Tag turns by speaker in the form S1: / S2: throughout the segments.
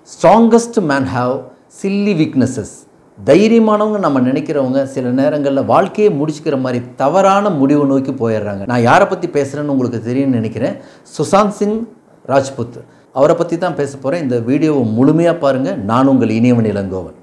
S1: strongest man have silly weaknesses தைரியமானவங்க நம்ம நினைக்கிறவங்க சில நேரங்களில் வாழ்க்கையை முடிச்சுக்கிற மாதிரி தவறான முடிவு நோக்கி போயிடுறாங்க நான் யாரை பற்றி பேசுகிறேன்னு உங்களுக்கு தெரியும்னு நினைக்கிறேன் சுசாந்த் சிங் ராஜ்புத் அவரை பற்றி தான் பேச போகிறேன் இந்த வீடியோவை முழுமையாக பாருங்கள் நான் உங்கள் இனியவன் இளங்கோவன்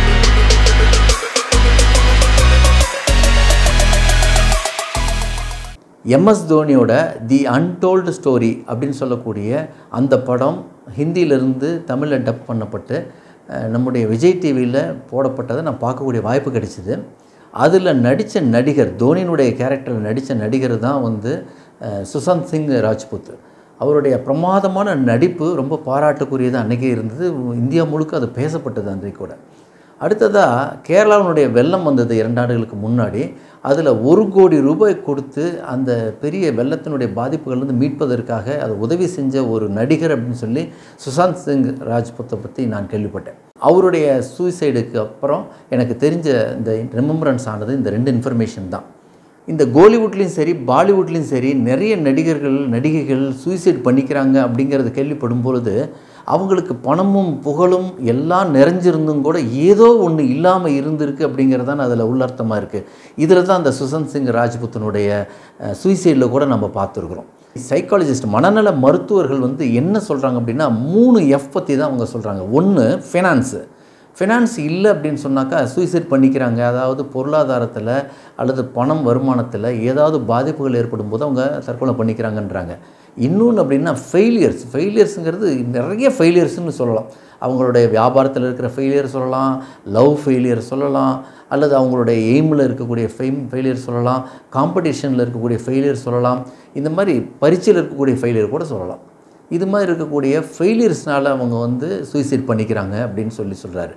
S1: எம்எஸ் தோனியோட தி அன்டோல்டு ஸ்டோரி அப்படின்னு சொல்லக்கூடிய அந்த படம் ஹிந்தியிலிருந்து தமிழில் டப் பண்ணப்பட்டு அஹ், நம்முடைய விஜய் டிவியில் போடப்பட்டதை நான் பார்க்கக்கூடிய வாய்ப்பு கிடைச்சிது அதில் நடித்த நடிகர் தோனியினுடைய கேரக்டரில் நடித்த நடிகர் தான் வந்து அஹ், சுசாந்த் சிங் ராஜ்புத் அவருடைய பிரமாதமான நடிப்பு ரொம்ப பாராட்டுக்குரியது அன்றைக்கே இருந்தது இந்தியா முழுக்க அது பேசப்பட்டது அன்றைக்கு கூட அடுத்ததாக கேரளாவினுடைய வெள்ளம் வந்தது இரண்டு ஆண்டுகளுக்கு முன்னாடி அதில் ஒரு கோடி ரூபாய் கொடுத்து அந்த பெரிய வெள்ளத்தினுடைய பாதிப்புகள்லேருந்து மீட்பதற்காக அதை உதவி செஞ்ச ஒரு நடிகர் அப்படின்னு சொல்லி சுசாந்த் சிங் ராஜ்புத்தை பற்றி நான் கேள்விப்பட்டேன் அவருடைய சூசைடுக்கு அப்புறம் எனக்கு தெரிஞ்ச இந்த ரிமெம்பரன்ஸ் ஆனது இந்த ரெண்டு இன்ஃபர்மேஷன் தான் இந்த கோலிவுட்லேயும் சரி பாலிவுட்லேயும் சரி நிறைய நடிகர்கள் நடிகைகள் சூசைட் பண்ணிக்கிறாங்க அப்படிங்கிறது கேள்விப்படும் பொழுது அவங்களுக்கு பணமும் புகழும் எல்லாம் நிறைஞ்சிருந்தும் கூட ஏதோ ஒன்று இல்லாமல் இருந்திருக்கு அப்படிங்கிறது தான் அதில் உள்ளர்த்தமாக இருக்குது இதில் தான் அந்த சுசந்த் சிங் ராஜ்புத்தனுடைய சூசைடில் கூட நம்ம பார்த்துருக்குறோம் சைக்காலஜிஸ்ட் மனநல மருத்துவர்கள் வந்து என்ன சொல்கிறாங்க அப்படின்னா மூணு எஃப் பற்றி தான் அவங்க சொல்கிறாங்க ஒன்று ஃபினான்ஸு ஃபினான்ஸ் இல்லை அப்படின்னு சொன்னாக்கா சூசைட் பண்ணிக்கிறாங்க அதாவது பொருளாதாரத்தில் அல்லது பணம் வருமானத்தில் ஏதாவது பாதிப்புகள் ஏற்படும் போது அவங்க தற்கொலை பண்ணிக்கிறாங்கன்றாங்க இன்னொன்று அப்படின்னா ஃபெயிலியர்ஸ் ஃபெயிலியர்ஸுங்கிறது நிறைய ஃபெயிலியர்ஸ்னு சொல்லலாம் அவங்களுடைய வியாபாரத்தில் இருக்கிற ஃபெயிலியர் சொல்லலாம் லவ் ஃபெயிலியர் சொல்லலாம் அல்லது அவங்களுடைய எய்மில் இருக்கக்கூடிய ஃபெய்ம் ஃபெயிலியர் சொல்லலாம் காம்படிஷனில் இருக்கக்கூடிய ஃபெயிலியர் சொல்லலாம் இந்த மாதிரி பரீட்சையில் இருக்கக்கூடிய ஃபெயிலியர் கூட சொல்லலாம் இது மாதிரி இருக்கக்கூடிய ஃபெயிலியர்ஸ்னால அவங்க வந்து சூசைட் பண்ணிக்கிறாங்க அப்படின்னு சொல்லி சொல்கிறாரு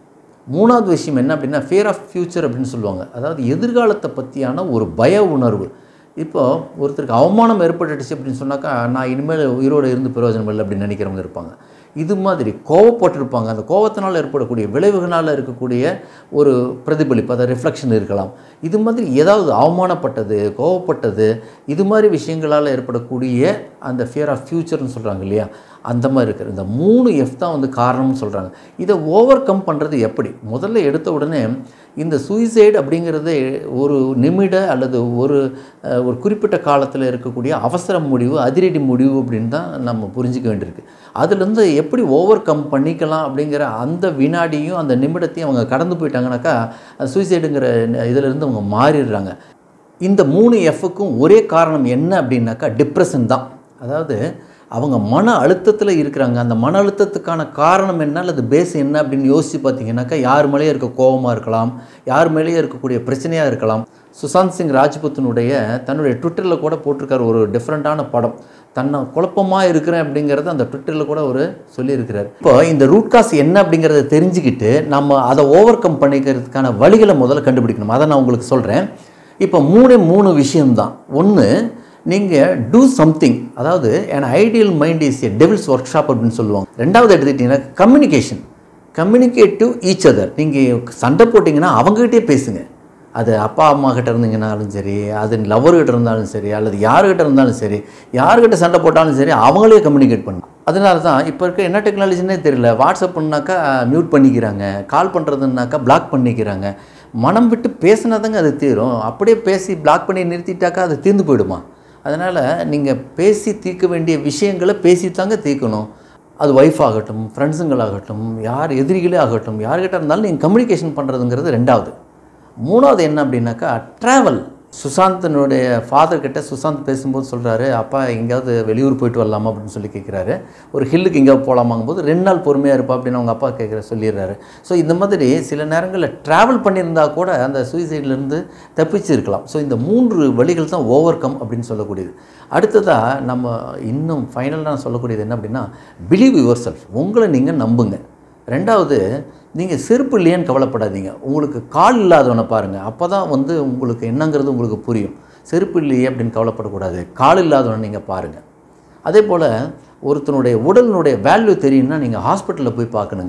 S1: மூணாவது விஷயம் என்ன அப்படின்னா ஃபியர் ஆஃப் ஃப்யூச்சர் அப்படின்னு சொல்லுவாங்க அதாவது எதிர்காலத்தை பற்றியான ஒரு பய உணர்வு இப்போ ஒருத்தருக்கு அவமானம் ஏற்பட்டுடுச்சு அப்படின்னு சொன்னாக்கா நான் இனிமேல் உயிரோடு இருந்து பிரயோஜனம் இல்லை அப்படின்னு நினைக்கிறவங்க இருப்பாங்க இது மாதிரி கோவப்பட்டிருப்பாங்க அந்த கோவத்தினால் ஏற்படக்கூடிய விளைவுகளால் இருக்கக்கூடிய ஒரு பிரதிபலிப்பு அதை ரிஃப்ளெக்ஷன் இருக்கலாம் இது மாதிரி ஏதாவது அவமானப்பட்டது கோவப்பட்டது இது மாதிரி விஷயங்களால் ஏற்படக்கூடிய அந்த ஃபியர் ஆஃப் ஃப்யூச்சர்னு சொல்கிறாங்க இல்லையா அந்த மாதிரி இருக்கிற இந்த மூணு எஃப் தான் வந்து காரணம்னு சொல்கிறாங்க இதை ஓவர் கம் பண்ணுறது எப்படி முதல்ல எடுத்த உடனே இந்த சூசைடு அப்படிங்கிறது ஒரு நிமிட அல்லது ஒரு அஹ், ஒரு குறிப்பிட்ட காலத்தில் இருக்கக்கூடிய அவசர முடிவு அதிரடி முடிவு அப்படின்னு தான் நம்ம புரிஞ்சிக்க வேண்டியிருக்கு அதுலேருந்து எப்படி ஓவர் கம் பண்ணிக்கலாம் அப்படிங்கிற அந்த வினாடியும் அந்த நிமிடத்தையும் அவங்க கடந்து போயிட்டாங்கனாக்கா சூசைடுங்கிற இதிலேருந்து அவங்க மாறிடுறாங்க இந்த மூணு எஃப்க்கும் ஒரே காரணம் என்ன அப்படின்னாக்கா டிப்ரெஷன் தான் அதாவது அவங்க மன அழுத்தத்தில் இருக்கிறாங்க அந்த மன அழுத்தத்துக்கான காரணம் என்ன அல்லது பேஸ் என்ன அப்படின்னு யோசித்து பார்த்தீங்கன்னாக்கா யார் மேலேயே இருக்க கோபமாக இருக்கலாம் யார் மேலேயே இருக்கக்கூடிய பிரச்சனையாக இருக்கலாம் சுசாந்த் சிங் ராஜ்புத்தினுடைய தன்னுடைய ட்விட்டரில் கூட போட்டிருக்கார் ஒரு டிஃப்ரெண்ட்டான படம் தன்னை குழப்பமாக இருக்கிறேன் அப்படிங்கிறத அந்த ட்விட்டரில் கூட ஒரு சொல்லியிருக்கிறார் இப்போ இந்த ரூட் காஸ் என்ன அப்படிங்கிறத தெரிஞ்சுக்கிட்டு நம்ம அதை ஓவர் கம் பண்ணிக்கிறதுக்கான வழிகளை முதல்ல கண்டுபிடிக்கணும் அதை நான் உங்களுக்கு சொல்கிறேன் இப்போ மூணே மூணு விஷயம்தான் ஒன்று நீங்கள் டூ சம்திங் அதாவது an ideal mind is a devil's workshop அப்படின்னு சொல்லுவாங்க ரெண்டாவது எடுத்துக்கிட்டிங்கன்னா communication communicate to each other நீங்கள் சண்டை போட்டிங்கன்னா அவங்ககிட்டயே பேசுங்க அது அப்பா அம்மா கிட்ட இருந்தீங்கனாலும் சரி அது லவர்கிட்ட இருந்தாலும் சரி அல்லது யார்கிட்ட இருந்தாலும் சரி யார்கிட்ட சண்டை போட்டாலும் சரி அவங்களே கம்யூனிகேட் பண்ணணும் அதனால தான் இப்போ இருக்க என்ன டெக்னாலஜினே தெரியல வாட்ஸ்அப் பண்ணாக்கா மியூட் பண்ணிக்கிறாங்க கால் பண்ணுறதுனாக்கா பிளாக் பண்ணிக்கிறாங்க மனம் விட்டு பேசினாதாங்க அது தீரும் அப்படியே பேசி பிளாக் பண்ணி நிறுத்திட்டாக்கா அது தீர்ந்து போயிடுமா அதனால் நீங்கள் பேசி தீர்க்க வேண்டிய விஷயங்களை பேசித்தாங்க தீர்க்கணும் அது ஒய்ஃப் ஆகட்டும் ஃப்ரெண்ட்ஸுங்களாகட்டும் யார் எதிரிகளே ஆகட்டும் யார்கிட்ட இருந்தாலும் நீங்கள் கம்யூனிகேஷன் பண்ணுறதுங்கிறது ரெண்டாவது மூணாவது என்ன அப்படின்னாக்கா ட்ராவல் சுசாந்தனுடைய ஃபாதர் கிட்ட சுசாந்த் பேசும்போது சொல்கிறாரு அப்பா எங்கேயாவது வெளியூர் போயிட்டு வரலாமா அப்படின்னு சொல்லி கேட்குறாரு ஒரு ஹில்லுக்கு எங்கேயாவது போகலாமாங்கும்போது ரெண்டு நாள் பொறுமையாக இருப்பா அப்படின்னு அவங்க அப்பா கேட்குற சொல்லிடுறாரு ஸோ இந்த மாதிரி சில நேரங்களில் ட்ராவல் பண்ணியிருந்தா கூட அந்த சூசைட்லேருந்து தப்பிச்சு இருக்கலாம் ஸோ இந்த மூன்று வழிகள் தான் ஓவர் கம் அப்படின்னு சொல்லக்கூடியது அடுத்ததாக நம்ம இன்னும் ஃபைனலாக சொல்லக்கூடியது என்ன அப்படின்னா பிலீவ் யுவர் செல்ஃப் உங்களை நீங்கள் நம்புங்க ரெண்டாவது நீங்கள் செருப்பு இல்லையேன்னு கவலைப்படாதீங்க உங்களுக்கு கால் இல்லாதவனை பாருங்கள் அப்போ தான் வந்து உங்களுக்கு என்னங்கிறது உங்களுக்கு புரியும் செருப்பு இல்லையே அப்படின்னு கவலைப்படக்கூடாது கால் இல்லாதவனை நீங்கள் பாருங்கள் அதே போல் ஒருத்தனுடைய உடலினுடைய வேல்யூ தெரியும்னா நீங்கள் ஹாஸ்பிட்டலில் போய் பார்க்கணுங்க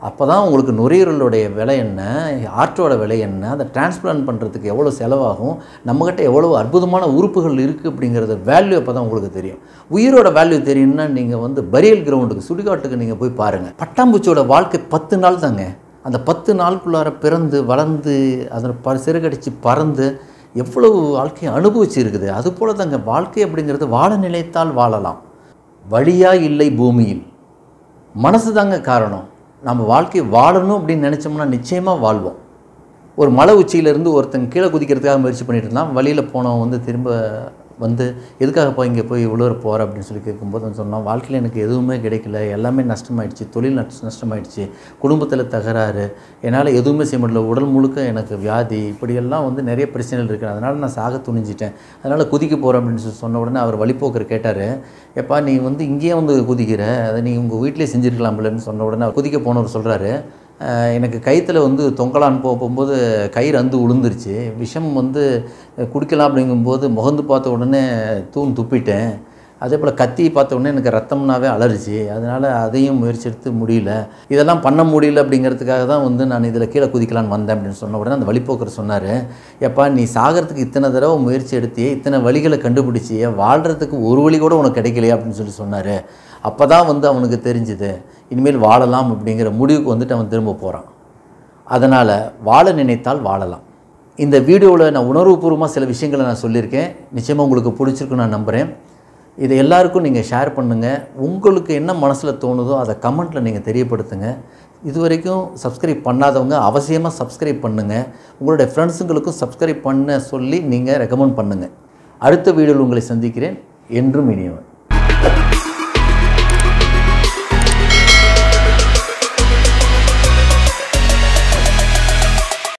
S1: அப்போ தான் உங்களுக்கு நுரையீரலுடைய விலை என்ன ஆர்ட்டோட விலை என்ன அதை டிரான்ஸ்பிளான்ட் பண்ணுறதுக்கு எவ்வளோ செலவாகும் நம்மக்கிட்ட எவ்வளோ அற்புதமான உறுப்புகள் இருக்குது அப்படிங்கிறத வேல்யூ அப்போ தான் உங்களுக்கு தெரியும் உயிரோட வேல்யூ தெரியும்னா நீங்கள் வந்து பரியல் கிரவுண்டுக்கு சுடுகாட்டுக்கு நீங்கள் போய் பாருங்கள் பட்டாம்பூச்சியோட வாழ்க்கை பத்து நாள் தாங்க அந்த பத்து நாளுக்குள்ளார பிறந்து வளர்ந்து அதில் ப சிறகடிச்சு பறந்து எவ்வளவு வாழ்க்கையை அனுபவிச்சு இருக்குது அதுபோல் தாங்க வாழ்க்கை அப்படிங்கிறது வாழ நிலைத்தால் வாழலாம் வழியா இல்லை பூமியில் மனசு தாங்க காரணம் நம்ம வாழ்க்கை வாழணும் அப்படின்னு நினச்சோம்னா நிச்சயமாக வாழ்வோம் ஒரு மலை உச்சியிலேருந்து ஒருத்தன் கீழே குதிக்கிறதுக்காக முயற்சி பண்ணிட்டு இருந்தான் வழியில் போனவன் வந்து திரும்ப வந்து எதுக்காக போய் இங்கே போய் இவ்வளோ போகிற அப்படின்னு சொல்லி கேட்கும்போது அவன் சொன்னான் வாழ்க்கையில் எனக்கு எதுவுமே கிடைக்கல எல்லாமே நஷ்டமாயிடுச்சு தொழில் நஷ்ட நஷ்டமாயிடுச்சு குடும்பத்தில் தகராறு என்னால் எதுவுமே செய்ய முடியல உடல் முழுக்க எனக்கு வியாதி இப்படியெல்லாம் வந்து நிறைய பிரச்சனைகள் இருக்குது அதனால் நான் சாக துணிஞ்சிட்டேன் அதனால் குதிக்க போகிறேன் அப்படின்னு சொல்லி சொன்ன உடனே அவர் வழிபோக்கர் கேட்டார் எப்பா நீ வந்து இங்கேயே வந்து குதிக்கிற அதை நீ உங்கள் வீட்டிலே செஞ்சுருக்கலாம்லன்னு சொன்ன உடனே அவர் குதிக்க போனவர் சொல்கிறாரு அஹ் எனக்கு கயித்துல வந்து தொங்கலான்னு போக போகும்போது கயிறு அந்து விழுந்துருச்சு விஷம் வந்து அஹ் குடிக்கலாம் அப்படிங்கும்போது முகந்து பார்த்த உடனே தூண் துப்பிட்டேன் அதே போல் கத்தி பார்த்த உடனே எனக்கு ரத்தம்னாவே அலர்ஜி அதனால் அதையும் முயற்சி எடுத்து முடியல இதெல்லாம் பண்ண முடியல அப்படிங்கிறதுக்காக தான் வந்து நான் இதில் கீழே குதிக்கலான்னு வந்தேன் அப்படின்னு சொன்ன உடனே அந்த வழிப்போக்கர் சொன்னார் எப்பா நீ சாகிறதுக்கு இத்தனை தடவை முயற்சி எடுத்தியே இத்தனை வழிகளை கண்டுபிடிச்சியே வாழ்கிறதுக்கு ஒரு வழி கூட உனக்கு கிடைக்கலையே அப்படின்னு சொல்லி சொன்னார் அப்போ தான் வந்து அவனுக்கு தெரிஞ்சுது இனிமேல் வாழலாம் அப்படிங்கிற முடிவுக்கு வந்துட்டு அவன் திரும்ப போகிறான் அதனால் வாழ நினைத்தால் வாழலாம் இந்த வீடியோவில் நான் உணர்வுபூர்வமாக சில விஷயங்களை நான் சொல்லியிருக்கேன் நிச்சயமாக உங்களுக்கு பிடிச்சிருக்குன்னு நான் நம்புகிறேன் இதை எல்லாருக்கும் நீங்கள் ஷேர் பண்ணுங்கள் உங்களுக்கு என்ன மனசில் தோணுதோ அதை கமெண்ட்டில் நீங்கள் தெரியப்படுத்துங்க இது வரைக்கும் சப்ஸ்கிரைப் பண்ணாதவங்க அவசியமாக சப்ஸ்கிரைப் பண்ணுங்கள் உங்களுடைய ஃப்ரெண்ட்ஸுங்களுக்கும் சப்ஸ்கிரைப் பண்ண சொல்லி நீங்கள் ரெக்கமெண்ட் பண்ணுங்கள் அடுத்த வீடியோவில் உங்களை சந்திக்கிறேன் என்றும் இனியவன்